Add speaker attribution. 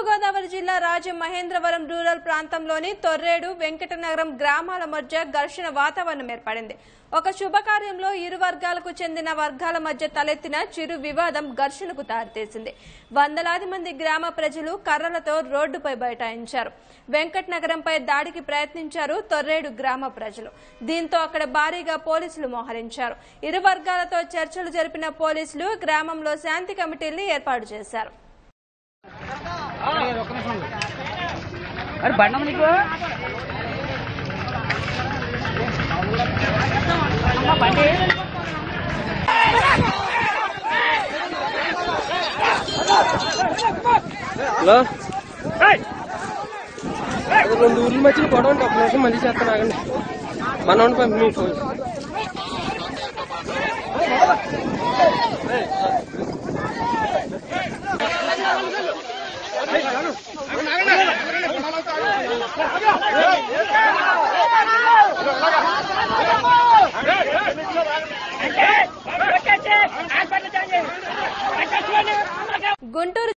Speaker 1: తూర్పుగోదావరి జిల్లా రాజమహేంద్రవరం రూరల్ ప్రాంతంలోని తొర్రేడు వెంకటనగరం గ్రామాల మధ్య ఘర్షణ వాతావరణం ఏర్పడింది ఒక శుభకార్యంలో ఇరు వర్గాలకు చెందిన వర్గాల మధ్య తలెత్తిన చిరు వివాదం ఘర్షణకు దారితీసింది వందలాది మంది గ్రామ ప్రజలు కర్రలతో రోడ్డుపై బైఠాయించారు వెంకటనగరంపై దాడికి ప్రయత్నించారు తొర్రేడు గ్రామ ప్రజలు దీంతో అక్కడ భారీగా పోలీసులు మోహరించారు ఇరు వర్గాలతో చర్చలు జరిపిన పోలీసులు గ్రామంలో శాంతి కమిటీల్ని ఏర్పాటు చేశారు
Speaker 2: అరే బండం నీకు అమ్మ, బండి
Speaker 3: హలో అది రెండు ఊర్ల మధ్యలో గొడవ ఉంటే ఒక నిమిషం మళ్ళీ చేస్తాను ఆగండి మనోడిని పంపి మీ ఫోన్
Speaker 1: గుంటూరు